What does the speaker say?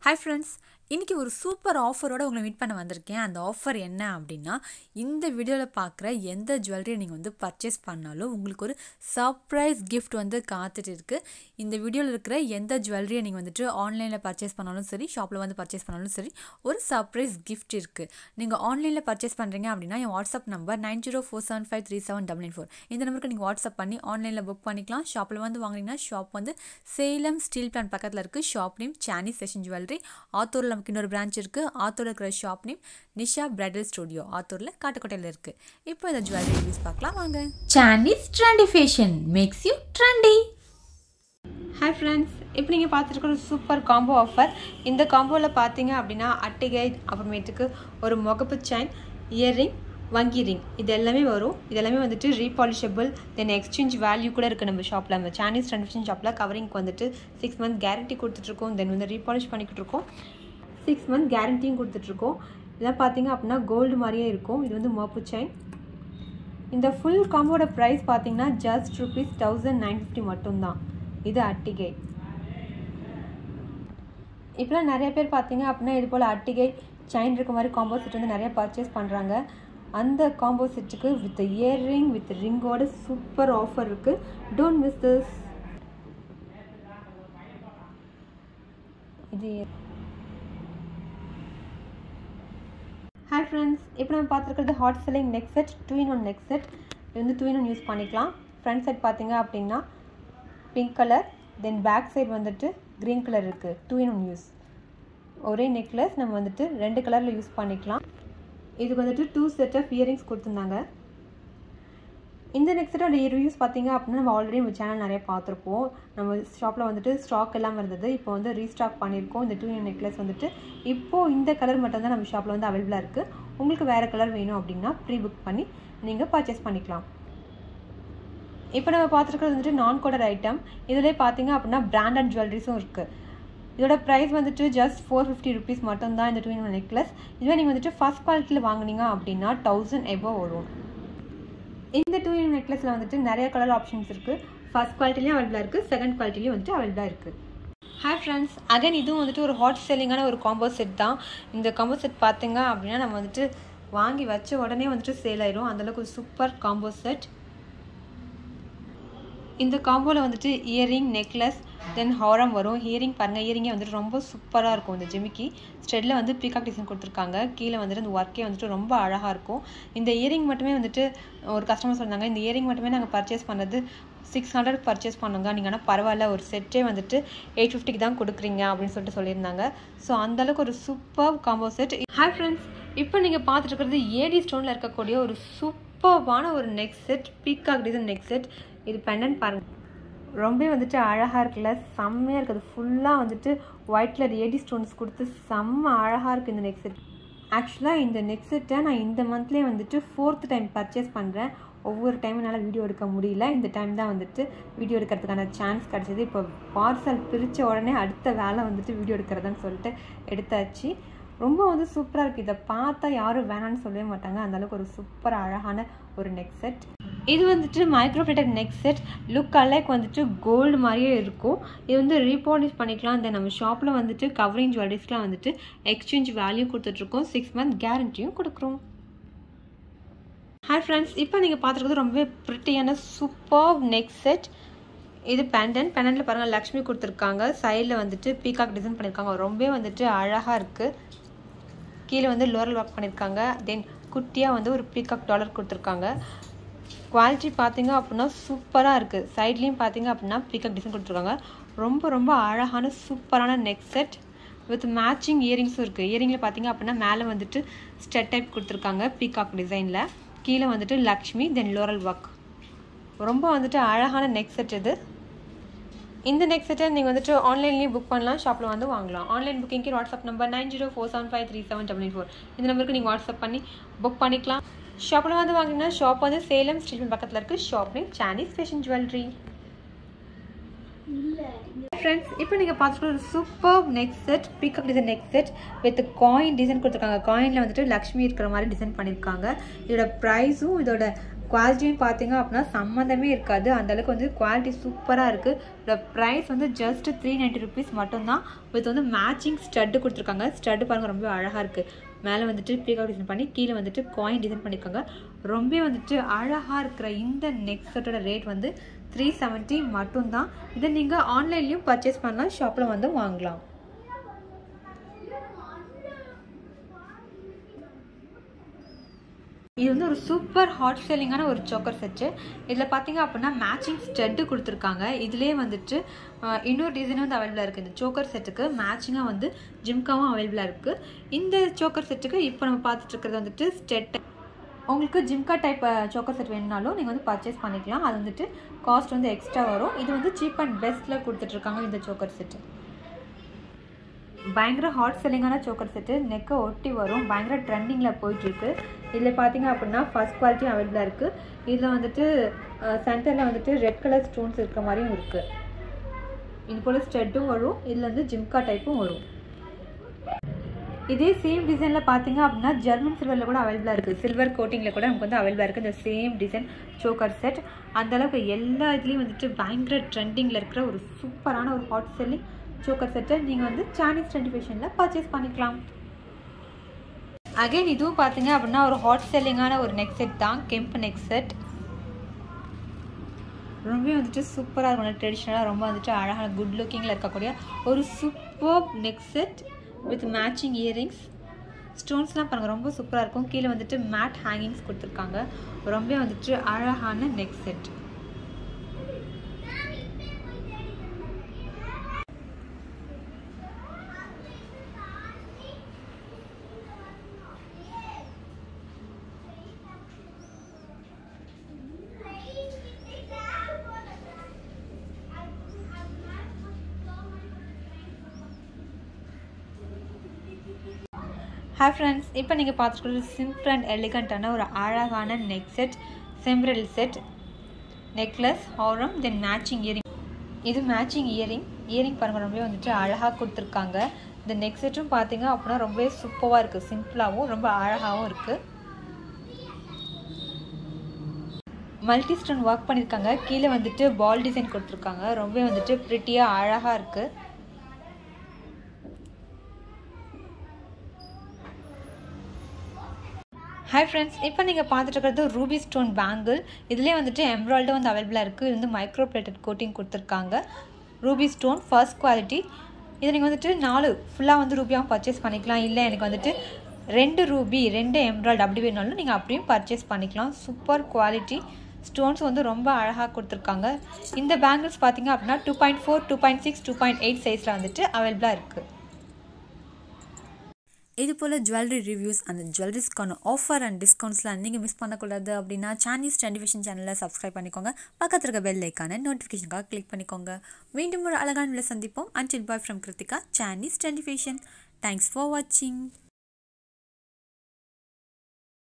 hi friends இன்றைக்கி ஒரு super ஆஃபரோட உங்களை மீட் பண்ண வந்திருக்கேன் அந்த ஆஃபர் என்ன அப்படின்னா இந்த வீடியோவில் பார்க்குற எந்த ஜுவல்லரியை நீங்கள் வந்து பர்ச்சேஸ் பண்ணாலும் உங்களுக்கு ஒரு சர்ப்ரைஸ் கிஃப்ட் வந்து காத்துட்டு இருக்குது இந்த வீடியோவில் இருக்கிற எந்த ஜுவல்லரியை நீங்கள் வந்துட்டு ஆன்லைனில் பர்ச்சேஸ் பண்ணாலும் சரி ஷாப்பில் வந்து பர்ச்சேஸ் பண்ணாலும் சரி ஒரு சர்ப்ரைஸ் கிஃப்ட் இருக்குது நீங்கள் ஆன்லைனில் பர்ச்சேஸ் பண்ணுறீங்க அப்படின்னா என் WhatsApp number nine zero four seven five three seven double nine four இந்த நம்பருக்கு நீங்கள் வாட்ஸ்அப் பண்ணி ஆன்லைனில் புக் பண்ணிக்கலாம் ஷாப்பில் வந்து வாங்குறீங்கன்னா ஷாப் வந்து சேலம் ஸ்டீல் பிளான் பக்கத்தில் இருக்குது ஷாப் நேம் சானி செஷன் ஜுவல்லரி ஆத்தூரில் நமக்கு இன்னொரு பிரான்ச் இருக்குது ஆத்தூரில் இருக்கிற shop name Nisha bridal studio ஆத்தூரில் காட்டுக்கோட்டையில் இருக்குது இப்போ இந்த ஜுவல்லரி யூஸ் பார்க்கலாம் வாங்க சாண்டிஸ் trendy fashion makes you trendy hi friends இப்போ நீங்கள் பார்த்துருக்க ஒரு சூப்பர் காம்போ ஆஃபர் இந்த காம்போவில் பார்த்தீங்க அப்படின்னா அட்டிகை அப்புறமேட்டுக்கு ஒரு முகப்பு செயின் இயர்ரிங் வங்கி ரிங் இது எல்லாமே வரும் இது எல்லாமே வந்துட்டு ரீபாலிஷபிள் தென் எக்ஸ்சேஞ்ச் வேல்யூ கூட இருக்குது நம்ம ஷாப்பில் நம்ம சானீஸ் ட்ரெண்டிஷன் ஷாப்பில் கவரிங்க்கு வந்துட்டு சிக்ஸ் மந்த் கேரண்டி கொடுத்துட்ருக்கோம் தென் வந்து ரீபாலிஷ் பண்ணிக்கிட்டு இருக்கோம் சிக்ஸ் மந்த் கேரண்டியும் கொடுத்துட்ருக்கோம் இதெல்லாம் பார்த்தீங்க அப்படின்னா கோல்டு மாதிரியே இருக்கும் இது வந்து மோப்பு செயின் இந்த ஃபுல் காம்போட ப்ரைஸ் பார்த்தீங்கன்னா just rupees thousand nine fifty மட்டும்தான் இது அட்டிகை இப்போலாம் நிறைய பேர் பார்த்தீங்க அப்படின்னா இது போல் அட்டிகை செயின் இருக்க மாதிரி காம்போ செட் வந்து நிறைய பர்ச்சேஸ் பண்ணுறாங்க அந்த காம்போ செட்டுக்கு வித் இயர்ரிங் வித் ரிங்கோட சூப்பர் ஆஃபர் இருக்குது டோன்ட் மிஸ் திஸ் இது ஹாய் ஃப்ரெண்ட்ஸ் இப்போ நம்ம பார்த்துருக்கிறது hot selling neck set two in one neck set இது வந்து டூ இன் ஒன் யூஸ் பண்ணிக்கலாம் ஃப்ரண்ட் சைட் பார்த்தீங்க அப்படின்னா pink colour then back side வந்துட்டு க்ரீன் கலர் இருக்குது டூ இன் ஒன் யூஸ் ஒரே நெக்லஸ் நம்ம வந்துட்டு ரெண்டு கலரில் யூஸ் பண்ணிக்கலாம் இதுக்கு வந்துட்டு டூ செட் ஆஃப் இயரிங்ஸ் கொடுத்துருந்தாங்க இந்த நெக் செட்டோட ரிவ்யூஸ் பார்த்தீங்க அப்படின்னா நம்ம ஆல்ரெடி நம்ம சேனல் நிறைய பார்த்துருப்போம் நம்ம ஷாப்பில் வந்துட்டு ஸ்டாக் எல்லாம் இருந்தது இப்போ வந்து ரீஸ்டாக் பண்ணியிருக்கோம் இந்த டூ இன் நெக்லஸ் வந்துட்டு இப்போது இந்த கலர் மட்டும்தான் நம்ம ஷாப்பில் வந்து அவைலபிளாக இருக்குது உங்களுக்கு வேறு கலர் வேணும் அப்படின்னா ப்ரீ புக் பண்ணி நீங்கள் பர்ச்சேஸ் பண்ணிக்கலாம் இப்போ நம்ம பார்த்துருக்கிறது வந்துட்டு நான் கோடர் ஐட்டம் இதிலே பார்த்தீங்க அப்படின்னா பிராண்டட் ஜுவல்லரிஸும் இருக்குது இதோட ப்ரைஸ் வந்துட்டு ஜஸ்ட் ஃபோர் ஃபிஃப்டி ருபீஸ் மட்டும்தான் இந்த டூ இன் ஒன் நெக்லஸ் இதுவே நீங்கள் வந்துட்டு ஃபஸ்ட் குவாலிட்டியில் வாங்கினீங்க அப்படின்னா தௌசண்ட் எபோ வரும் இந்த டூ இன் நெக்லஸில் வந்துட்டு நிறைய கலர் ஆப்ஷன்ஸ் இருக்குது ஃபஸ்ட் குவாலிட்டிலையும் அவைலபிளாக இருக்குது செகண்ட் குவாலிட்டிலையும் வந்துட்டு அவைலபிளாக இருக்குது ஹாய் ஃப்ரெண்ட்ஸ் அகைன் இதுவும் வந்துட்டு ஒரு ஹாட் செல்லிங்கான ஒரு காம்போ செட் தான் இந்த காம்போ செட் பார்த்தீங்க அப்படின்னா நம்ம வந்துட்டு வாங்கி வச்ச உடனே வந்துட்டு சேல் ஆயிரும் அந்தளவுக்கு ஒரு சூப்பர் காம்போ செட் இந்த காம்போவில் வந்துட்டு இயரிங் நெக்லஸ் தென் ஹாரம் வரும் இயரிங் பாருங்கள் இயரிங்கே வந்துட்டு ரொம்ப சூப்பராக இருக்கும் இந்த ஜிமிக்கி ஸ்ட்ரெட்டில் வந்து பீகாக் டிசைன் கொடுத்துருக்காங்க கீழே வந்துட்டு இந்த ஒர்க்கே வந்துட்டு ரொம்ப அழகாக இருக்கும் இந்த இயரிங் மட்டுமே வந்துட்டு ஒரு கஸ்டமர் சொன்னாங்க இந்த இயரிங் மட்டுமே நாங்கள் பர்ச்சேஸ் பண்ணது சிக்ஸ் ஹண்ட்ரட் பர்ச்சேஸ் பண்ணுங்க நீங்கள் ஆனால் பரவாயில்ல ஒரு செட்டே வந்துட்டு எயிட் ஃபிஃப்டிக்கு தான் கொடுக்குறீங்க அப்படின்னு சொல்லிட்டு சொல்லியிருந்தாங்க ஸோ அந்தளவுக்கு ஒரு super combo set hi friends இப்போ நீங்கள் பார்த்துட்டு இருக்கிறது ஏடி ஸ்டோனில் இருக்கக்கூடிய ஒரு சூப்பர்வான ஒரு neck set peacock design neck set இது பெண்டன் பாருங்கள் ரொம்ப வந்துட்டு அழகாக இருக்குல்ல செம்மையாக இருக்குது ஃபுல்லாக வந்துட்டு ஒயிட் கலர் ஏடி ஸ்டோன்ஸ் கொடுத்து செம்ம அழகாக இருக்குது இந்த நெக் செட் ஆக்சுவலாக இந்த நெக் செட்டை நான் இந்த மந்த்லேயே வந்துட்டு ஃபோர்த் டைம் பர்ச்சேஸ் பண்ணுறேன் ஒவ்வொரு டைமும் என்னால் வீடியோ எடுக்க முடியல இந்த டைம் தான் வந்துட்டு வீடியோ எடுக்கிறதுக்கான சான்ஸ் கிடச்சிது இப்போ பார்சல் பிரித்த உடனே அடுத்த வேலை வந்துட்டு வீடியோ எடுக்கிறதான்னு சொல்லிட்டு எடுத்தாச்சு ரொம்ப வந்து சூப்பராக இருக்குது இதை பார்த்தா யாரும் வேணான்னு சொல்லவே மாட்டாங்க அந்தளவுக்கு ஒரு சூப்பர் அழகான ஒரு நெக் செட் இது வந்துட்டு micro plated neck set look alike வந்துட்டு கோல்டு மாதிரியே இருக்கும் இது வந்து ரீபாலிஷ் பண்ணிக்கலாம் இந்த நம்ம ஷாப்பில் வந்துட்டு கவரிங் ஜுவல்லரிஸ்லாம் வந்துட்டு எக்ஸ்சேஞ்ச் வேல்யூ கொடுத்துட்ருக்கோம் சிக்ஸ் மந்த் கேரண்டியும் கொடுக்குறோம் ஹாய் ஃப்ரெண்ட்ஸ் இப்போ நீங்கள் பார்த்துருக்கிறது ரொம்பவே ப்ரிட்டியான சூப்பர் நெக் செட் இது பேண்டன் பேண்டனில் பாருங்கள் லக்ஷ்மி கொடுத்துருக்காங்க சைடில் வந்துட்டு பீகாக் டிசைன் பண்ணியிருக்காங்க ரொம்பவே வந்துட்டு அழகாக இருக்குது கீழே வந்து லோரல் ஒர்க் பண்ணியிருக்காங்க தென் குட்டியாக வந்து ஒரு பீகாக் டாலர் கொடுத்துருக்காங்க குவாலிட்டி பார்த்தீங்க அப்படின்னா சூப்பராக இருக்குது சைட்லேயும் பார்த்தீங்க அப்படின்னா பீகாக் டிசைன் கொடுத்துருக்காங்க ரொம்ப ரொம்ப அழகான சூப்பரான நெக் செட் வித் மேட்சிங் இயரிங்ஸும் இருக்குது இயரிங்கில் பார்த்தீங்க அப்படின்னா மேலே வந்துட்டு ஸ்டெட் டைப் கொடுத்துருக்காங்க பீகாக் டிசைனில் கீழே வந்துட்டு லக்ஷ்மி தென் லோரல் ஒர்க் ரொம்ப வந்துட்டு அழகான நெக் செட் இது இந்த நெக்ஸ்ட் செட்டை நீங்கள் வந்துட்டு ஆன்லைன்லேயும் புக் பண்ணலாம் ஷாப்பில் வந்து வாங்கலாம் ஆன்லைன் புக்கிங்க்கு WhatsApp number nine zero four seven five three seven double four இந்த நம்பருக்கு நீங்கள் வாட்ஸ்அப் பண்ணி புக் பண்ணிக்கலாம் ஷாப்பில் வந்து வாங்கினா ஷாப் வந்து சேலம் ஸ்டேஷன் பக்கத்தில் இருக்குது ஷாப் நேம் சானீஸ் ஃபேஷன் ஜுவல்லரி ஃப்ரெண்ட்ஸ் இப்போ நீங்கள் பார்த்துட்டு ஒரு super neck set peacock design neck set with coin design கொடுத்துருக்காங்க காயினில் வந்துட்டு லக்ஷ்மி இருக்கிற மாதிரி டிசைன் பண்ணியிருக்காங்க இதோட ப்ரைஸும் இதோட குவாலிட்டியும் பார்த்தீங்க அப்படின்னா சம்மந்தமே இருக்காது அந்த அளவுக்கு வந்து குவாலிட்டி சூப்பராக இருக்குது இதோட ப்ரைஸ் வந்து ஜஸ்ட் த்ரீ நைன்ட்டி ருபீஸ் மட்டும்தான் வித் வந்து மேட்சிங் ஸ்டட்டு கொடுத்துருக்காங்க ஸ்டட்டு பாருங்கள் ரொம்ப அழகாக இருக்குது மேலே வந்துட்டு பீகாக் டிசைன் பண்ணி கீழே வந்துட்டு காயின் டிசைன் பண்ணியிருக்காங்க ரொம்ப வந்துட்டு அழகாக இருக்கிற இந்த நெக் செட்டோட ரேட் வந்து த்ரீ செவன்ட்டி மட்டும்தான் இதை நீங்கள் ஆன்லைன்லேயும் பர்ச்சேஸ் பண்ணலாம் ஷாப்பில் வந்து வாங்கலாம் இது வந்து ஒரு சூப்பர் ஹாட் செல்லிங்கான ஒரு சோக்கர் செட்டு இதில் பார்த்தீங்க அப்படின்னா மேட்சிங் ஸ்டெட்டு கொடுத்துருக்காங்க இதுலேயே வந்துட்டு ஆஹ், இன்னொரு டிசைன் வந்து அவைலபிளாக இருக்குது இந்த சோக்கர் செட்டுக்கு மேட்சிங்காக வந்து ஜிம்காவும் அவைலபிளாக இருக்குது இந்த சோக்கர் செட்டுக்கு இப்போ நம்ம பார்த்துட்டு இருக்கிறது வந்துட்டு ஸ்டெட் உங்களுக்கு ஜிம்கா டைப் சோக்கர் செட் வேணுனாலும் நீங்கள் வந்து பர்ச்சேஸ் பண்ணிக்கலாம் அது வந்துட்டு காஸ்ட் வந்து எக்ஸ்ட்ரா வரும் இது வந்து சீப் அண்ட் பெஸ்ட்டில் கொடுத்துட்ருக்காங்க இந்த சோக்கர் செட்டு பயங்கர ஹாட் செல்லிங்கான சோக்கர் செட்டு நெக்கை ஒட்டி வரும் பயங்கர ட்ரெண்டிங்கில் போயிட்டுருக்கு இதில் பார்த்தீங்க அப்படின்னா ஃபஸ்ட் குவாலிட்டியும் அவைலபிளாக இருக்குது இதில் வந்துட்டு சென்டரில் வந்துட்டு ரெட் கலர் ஸ்டோன்ஸ் இருக்கிற மாதிரியும் இருக்குது இது போல் ஸ்டெட்டும் வரும் இதில் வந்து ஜிம்கா டைப்பும் வரும் இதே சேம் டிசைனில் பார்த்தீங்க அப்படின்னா ஜெர்மன் சில்வரில் கூட அவைலபிளாக இருக்குது சில்வர் கோட்டிங்கில் கூட நமக்கு வந்து அவைலபிளாக இருக்குது இந்த சேம் டிசைன் சோக்கர் செட் அந்தளவுக்கு எல்லா இதுலேயும் வந்துட்டு பயங்கர ட்ரெண்டிங்கில் இருக்கிற ஒரு சூப்பரான ஒரு ஹாட் செல்லிங் சோக்கர் செட்டை நீங்கள் வந்து சானீஸ் டுவெண்ட்டி ஃபேஷனில் பர்ச்சேஸ் பண்ணிக்கலாம் அகைன் இதுவும் பார்த்தீங்க அப்படின்னா ஒரு ஹாட் செல்லிங்கான ஒரு நெக் செட் தான் கெம்ப் நெக் செட் ரொம்ப வந்துட்டு சூப்பராக இருக்கும் ட்ரெடிஷ்னலாக ரொம்ப வந்துட்டு அழகான குட் லுக்கிங்கில் இருக்கக்கூடிய ஒரு super neck set with matching earrings ஸ்டோன்ஸ்லாம் பாருங்கள் ரொம்ப சூப்பராக இருக்கும் கீழே வந்துட்டு மேட் ஹேங்கிங்ஸ் கொடுத்துருக்காங்க ரொம்ப வந்துட்டு அழகான நெக் செட் ஹாய் ஃப்ரெண்ட்ஸ் இப்போ நீங்கள் பார்த்துருக்கிறது சிம்பிள் அண்ட் எலிகண்ட்டான ஒரு அழகான நெக் செட் செம்ப்ரல் செட் நெக்லஸ் ஹாரம் தென் மேட்சிங் இயரிங் இது மேட்சிங் இயரிங் இயரிங் பாருங்கள் ரொம்பவே வந்துட்டு அழகாக கொடுத்துருக்காங்க இந்த நெக் செட்டும் பார்த்தீங்க அப்படின்னா ரொம்பவே சூப்பராக இருக்குது சிம்பிளாகவும் ரொம்ப அழகாகவும் இருக்குது மல்டி ஸ்டோன் ஒர்க் பண்ணியிருக்காங்க கீழே வந்துட்டு பால் டிசைன் கொடுத்துருக்காங்க ரொம்பவே வந்துட்டு ப்ரிட்டியாக அழகாக இருக்குது ஹாய் ஃப்ரெண்ட்ஸ் இப்போ நீங்கள் பார்த்துட்டு இருக்கிறது ரூபி ஸ்டோன் பேங்கிள் இதுலேயே வந்துட்டு எம்ப்ராய்டு வந்து அவைலபிளாக இருக்குது இது வந்து மைக்ரோ பிளேட்டட் கோட்டிங் கொடுத்துருக்காங்க ரூபி ஸ்டோன் ஃபர்ஸ்ட் குவாலிட்டி இதை நீங்கள் வந்துட்டு நாலு ஃபுல்லாக வந்து ரூபியாகவும் பர்ச்சேஸ் பண்ணிக்கலாம் இல்லை எனக்கு வந்துட்டு ரெண்டு ரூபி ரெண்டு எம்ப்ராய்டு அப்படி வேணாலும் நீங்கள் அப்படியும் பர்ச்சேஸ் பண்ணிக்கலாம் சூப்பர் குவாலிட்டி ஸ்டோன்ஸ் வந்து ரொம்ப அழகாக கொடுத்துருக்காங்க இந்த பேங்கிள்ஸ் பார்த்தீங்க அப்படின்னா two point four two point six two point eight சைஸில் வந்துட்டு அவைலபிளாக இருக்குது இது போல் ஜுவல்லரி ரிவ்யூஸ் அந்த ஜுவல்லரிஸ்க்கான ஆஃபர் அண்ட் டிஸ்கவுண்ட்ஸ்லாம் நீங்கள் மிஸ் பண்ணக்கூடாது அப்படின்னா சானீஸ் டெலிவிஷன் சேனலை சப்ஸ்கிரைப் பண்ணிக்கோங்க பக்கத்தில் இருக்க பெல் ஐக்கான நோட்டிஃபிகேஷனுக்காக கிளிக் பண்ணிக்கோங்க மீண்டும் ஒரு அழகான விலை சந்திப்போம் அன்டில் பாய் ஃப்ரம் கிருத்திகா சானீஸ் டெலிவிஷன் தேங்க்ஸ் ஃபார் வாட்சிங்